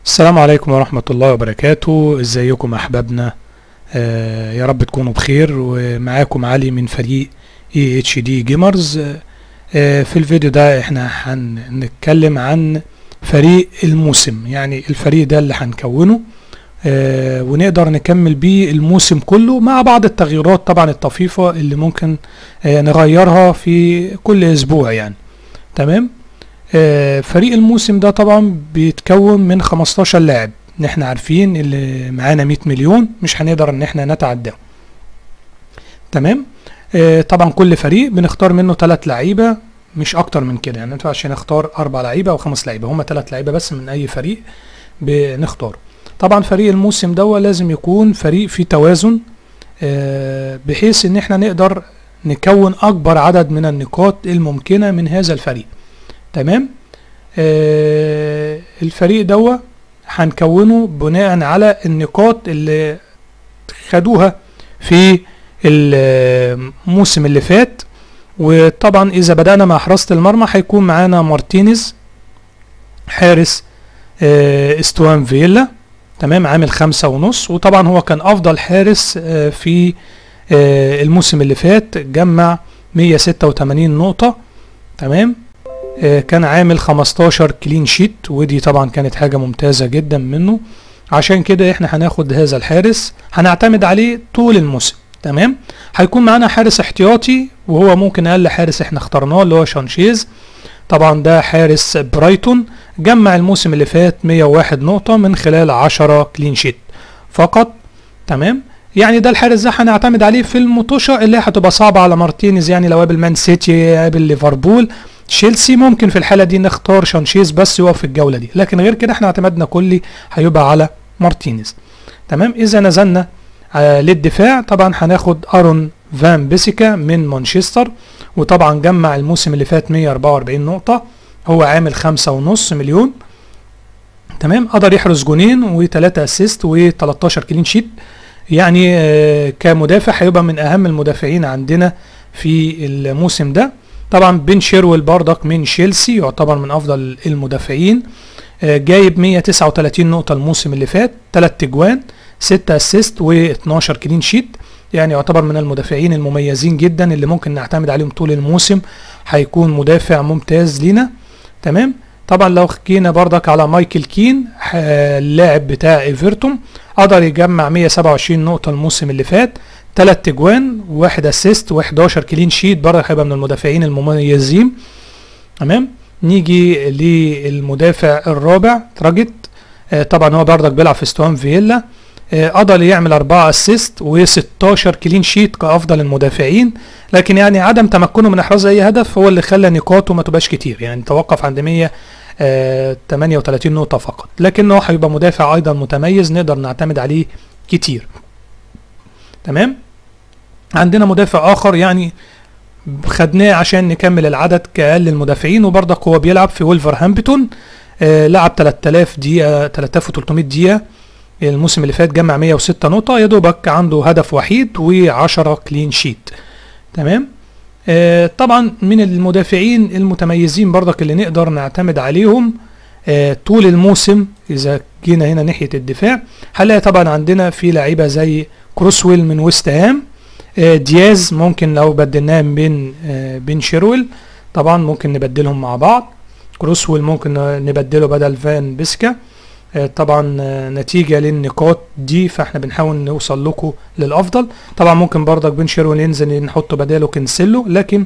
السلام عليكم ورحمة الله وبركاته ازيكم احبابنا آه يا رب تكونوا بخير ومعاكم علي من فريق اي اتش دي جيمرز آه في الفيديو ده احنا هنتكلم عن فريق الموسم يعني الفريق ده اللي هنكونه آه ونقدر نكمل بيه الموسم كله مع بعض التغييرات طبعا الطفيفة اللي ممكن آه نغيرها في كل اسبوع يعني تمام آه فريق الموسم ده طبعا بيتكون من 15 لاعب ان احنا عارفين اللي معانا 100 مليون مش هنقدر ان احنا نتعداه تمام آه طبعا كل فريق بنختار منه ثلاث لعيبه مش اكتر من كده يعني انتوا عشان نختار اربع لعيبه او خمس لعيبه هم ثلاث لعيبه بس من اي فريق بنختاره طبعا فريق الموسم ده لازم يكون فريق فيه توازن آه بحيث ان احنا نقدر نكون اكبر عدد من النقاط الممكنه من هذا الفريق تمام آه الفريق دوا هنكونه بناء على النقاط اللي خدوها في الموسم اللي فات وطبعا اذا بدأنا مع حراسة المرمى هيكون معانا مارتينيز حارس آه استوان فيلا تمام عامل خمسة ونص وطبعا هو كان افضل حارس آه في آه الموسم اللي فات جمع 186 نقطة تمام كان عامل 15 كلين شيت ودي طبعا كانت حاجة ممتازة جدا منه عشان كده احنا هناخد هذا الحارس هنعتمد عليه طول الموسم تمام هيكون معانا حارس احتياطي وهو ممكن اقل حارس احنا اخترناه اللي هو شانشيز طبعا ده حارس برايتون جمع الموسم اللي فات 101 نقطة من خلال 10 كلين شيت فقط تمام يعني ده الحارس ده هنعتمد عليه في المطوشة اللي هتبقى صعبة على مارتينيز يعني لو قابل مان سيتي قابل ليفربول تشيلسي ممكن في الحاله دي نختار شانشيز بس يقف في الجوله دي لكن غير كده احنا اعتمادنا كلي هيبقى على مارتينيز تمام اذا نزلنا آه للدفاع طبعا هناخد ارون فان بيسيكا من مانشستر وطبعا جمع الموسم اللي فات 144 نقطه هو عامل خمسة ونص مليون تمام قدر يحرز جونين وثلاثة اسيست و13 كلين شيت يعني آه كمدافع هيبقى من اهم المدافعين عندنا في الموسم ده طبعا بن شيرويل بردك من تشيلسي يعتبر من افضل المدافعين جايب 139 نقطه الموسم اللي فات 3 تجوان 6 اسيست و12 كلين شيت يعني يعتبر من المدافعين المميزين جدا اللي ممكن نعتمد عليهم طول الموسم هيكون مدافع ممتاز لينا تمام طبعا لو جينا بردك على مايكل كين اللاعب بتاع ايفرتون قدر يجمع 127 نقطه الموسم اللي فات 3 تجوان وواحد اسيست و11 كلين شيت برضه هيبقى من المدافعين المميزين تمام نيجي للمدافع الرابع تراجت آه طبعا هو برضك بيلعب في استوان فيلا آه قدر يعمل 4 اسيست و16 كلين شيت كافضل المدافعين لكن يعني عدم تمكنه من احراز اي هدف هو اللي خلى نقاطه ما تبقاش كتير يعني توقف عند 100 آه 38 نقطة فقط لكنه هيبقى مدافع ايضا متميز نقدر نعتمد عليه كتير تمام عندنا مدافع اخر يعني خدناه عشان نكمل العدد كاقل المدافعين وبرضك هو بيلعب في ولفرهامبتون آه لعب 3000 دقيقه 3300 دقيقه الموسم اللي فات جمع 106 نقطه يا دوبك عنده هدف وحيد و10 كلين شيت تمام آه طبعا من المدافعين المتميزين برضك اللي نقدر نعتمد عليهم آه طول الموسم اذا جينا هنا ناحيه الدفاع هنلاقي طبعا عندنا في لعيبه زي كروسويل من ويست هام دياز ممكن لو بدلناه بين بين شيرويل طبعا ممكن نبدلهم مع بعض كروسويل ممكن نبدله بدل فان بيسكا طبعا نتيجة للنقاط دي فاحنا بنحاول نوصل لكم للأفضل طبعا ممكن برضك بين شيرويل ينزل نحط بداله كنسلو لكن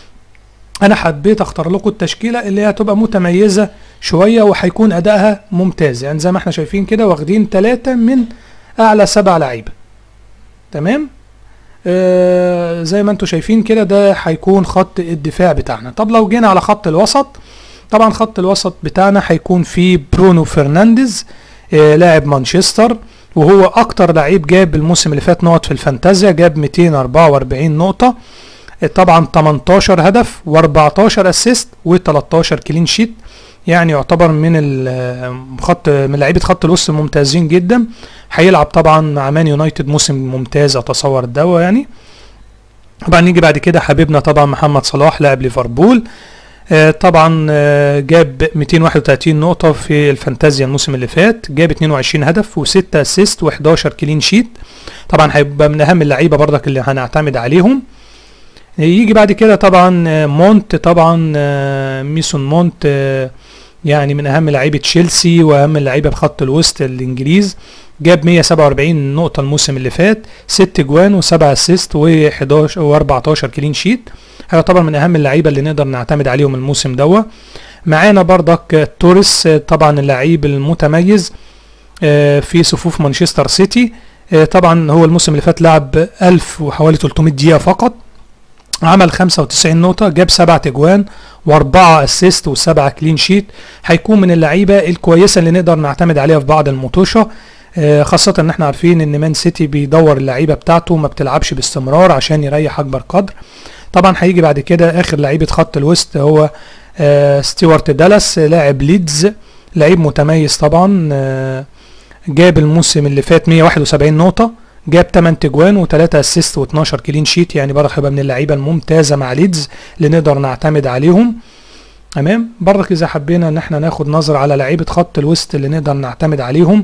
انا حبيت اختار لكم التشكيله اللي هتبقى متميزه شويه وهيكون ادائها ممتاز يعني زي ما احنا شايفين كده واخدين ثلاثه من اعلى سبع لعيبه تمام آه زي ما انتم شايفين كده ده هيكون خط الدفاع بتاعنا طب لو جينا على خط الوسط طبعا خط الوسط بتاعنا هيكون فيه برونو فرنانديز آه لاعب مانشستر وهو اكتر لعيب جاب الموسم اللي فات نقط في الفانتازيا جاب 244 نقطة آه طبعا 18 هدف و14 اسيست و13 كلين شيت يعني يعتبر من خط من لعيبه خط الوسط ممتازين جدا هيلعب طبعا مع مان يونايتد موسم ممتاز اتصور ده يعني طبعا نيجي بعد كده حبيبنا طبعا محمد صلاح لاعب ليفربول آه، طبعا آه، جاب 231 نقطة في الفانتازيا الموسم اللي فات جاب 22 هدف و6 اسيست و11 كلين شيت طبعا هيبقى من اهم اللعيبة برضك اللي هنعتمد عليهم يجي بعد كده طبعا آه، مونت طبعا آه، ميسون مونت آه، يعني من اهم لعيبه تشيلسي واهم اللعيبه بخط الوسط الانجليز جاب 147 نقطه الموسم اللي فات 6 جوان و7 اسيست و11 و14 كلين شيت هيعتبر من اهم اللعيبه اللي نقدر نعتمد عليهم الموسم دوا معانا برضك توريس آه، طبعا اللعيب المتميز آه، في صفوف مانشستر سيتي آه، طبعا هو الموسم اللي فات لعب 1000 وحوالي 300 دقيقه فقط عمل 95 نقطة جاب 7 تجوان و4 اسيست و7 كلين شيت هيكون من اللعيبة الكويسة اللي نقدر نعتمد عليها في بعض المطوشة آه، خاصة ان احنا عارفين ان مان سيتي بيدور اللعيبة بتاعته ما بتلعبش باستمرار عشان يريح اكبر قدر طبعا هيجي بعد كده اخر لعيبة خط الوسط هو آه، ستيوارت دالاس آه، لاعب ليدز لعيب متميز طبعا آه، جاب الموسم اللي فات 171 نقطة جاب 8 تجوان و3 اسيست و12 كلين شيت يعني برضه هيبقى من اللعيبه الممتازه مع ليدز اللي نقدر نعتمد عليهم تمام برضك اذا حبينا ان احنا ناخد نظره على لعيبه خط الوسط اللي نقدر نعتمد عليهم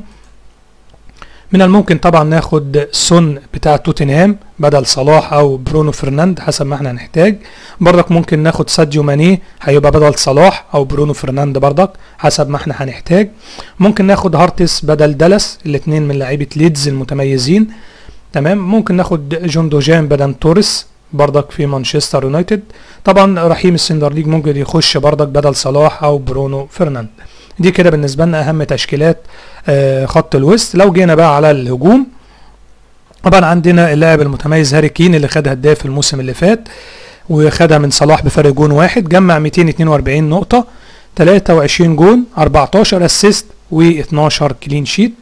من الممكن طبعا ناخد سون بتاع توتنهام بدل صلاح او برونو فرناند حسب ما احنا هنحتاج برضك ممكن ناخد ساديو ماني هيبقى بدل صلاح او برونو فرناند برضك حسب ما احنا هنحتاج ممكن ناخد هارتس بدل دالاس الاثنين من لعيبه ليدز المتميزين تمام ممكن ناخد جون دوجان بدل توريس برضك في مانشستر يونايتد طبعا رحيم السندر ليج ممكن يخش برضك بدل صلاح او برونو فرناند دي كده بالنسبه لنا اهم تشكيلات آه، خط الوسط لو جينا بقى على الهجوم طبعا عندنا اللاعب المتميز هاري كين اللي خد هداف الموسم اللي فات وخدها من صلاح بفرق جون واحد جمع 242 نقطة 23 جون 14 اسيست و12 كلين شيت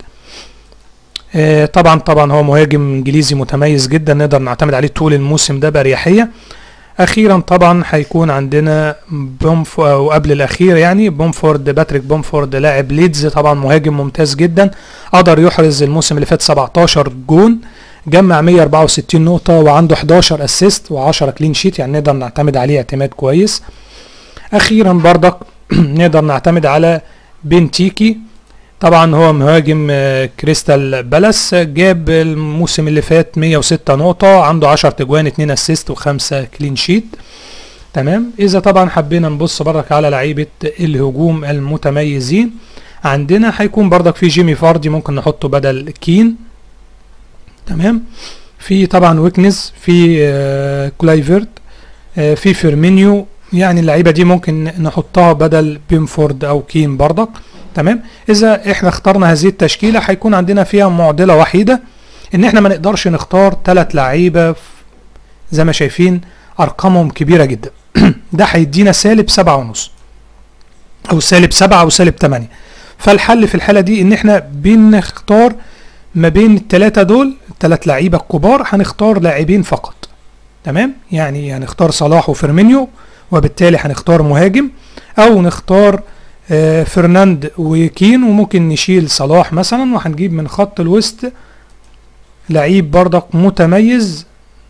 آه، طبعا طبعا هو مهاجم انجليزي متميز جدا نقدر نعتمد عليه طول الموسم ده باريحيه اخيرا طبعا هيكون عندنا بومف او قبل الاخير يعني بومفورد باتريك بومفورد لاعب ليدز طبعا مهاجم ممتاز جدا قدر يحرز الموسم اللي فات 17 جون جمع 164 نقطة وعنده 11 اسيست و10 كلين شيت يعني نقدر نعتمد عليه اعتماد كويس اخيرا برضك نقدر نعتمد على بنتيكي طبعا هو مهاجم آه، كريستال بالاس جاب الموسم اللي فات 106 نقطة عنده 10 تجوان 2 اسيست و5 كلين شيت تمام اذا طبعا حبينا نبص برضك على لعيبة الهجوم المتميزين عندنا هيكون برضك في جيمي فاردي ممكن نحطه بدل كين تمام في طبعا ويكنز في آه، كلايفرت آه، في فيرمينيو يعني اللعيبه دي ممكن نحطها بدل بيمفورد او كين برضك تمام اذا احنا اخترنا هذه التشكيله هيكون عندنا فيها معضله وحيده ان احنا ما نقدرش نختار ثلاث لعيبه ف- زي ما شايفين ارقامهم كبيره جدا ده هيدينا سالب سبعة ونص او سالب سبعة او سالب تمانية فالحل في الحاله دي ان احنا بنختار ما بين الثلاثه دول الثلاث لعيبه الكبار هنختار لاعبين فقط تمام يعني هنختار صلاح وفيرمينيو وبالتالي هنختار مهاجم او نختار آه، فرناند وكين وممكن نشيل صلاح مثلا وهنجيب من خط الوسط لعيب برضك متميز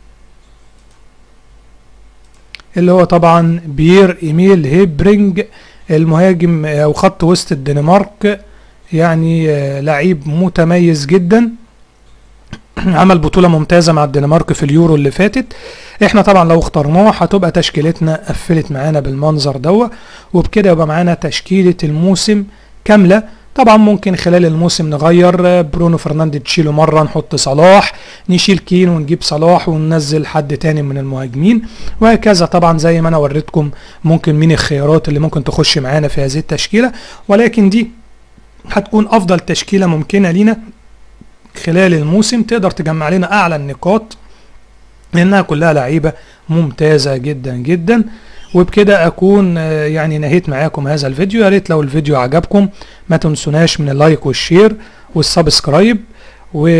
اللي هو طبعا بيير ايميل هيبرينج المهاجم آه، او خط وسط الدنمارك يعني آه، لعيب متميز جدا عمل بطولة ممتازة مع الدنمارك في اليورو اللي فاتت احنا طبعا لو اخترناه هتبقى تشكيلتنا قفلت معانا بالمنظر دوا وبكده يبقى معانا تشكيلة الموسم كاملة طبعا ممكن خلال الموسم نغير آه، برونو فرنانديز تشيله مرة نحط صلاح نشيل كين ونجيب صلاح وننزل حد تاني من المهاجمين وهكذا طبعا زي ما انا وريتكم ممكن مين الخيارات اللي ممكن تخش معانا في هذه التشكيلة ولكن دي هتكون افضل تشكيلة ممكنة لينا خلال الموسم تقدر تجمع لنا اعلى النقاط لانها كلها لعيبه ممتازه جدا جدا وبكده اكون آه، يعني نهيت معاكم هذا الفيديو يا ريت لو الفيديو عجبكم ما تنسوناش من اللايك والشير والسبسكرايب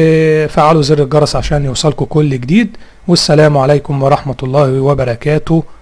وفعلوا زر الجرس عشان يوصلكم كل جديد والسلام عليكم ورحمه الله وبركاته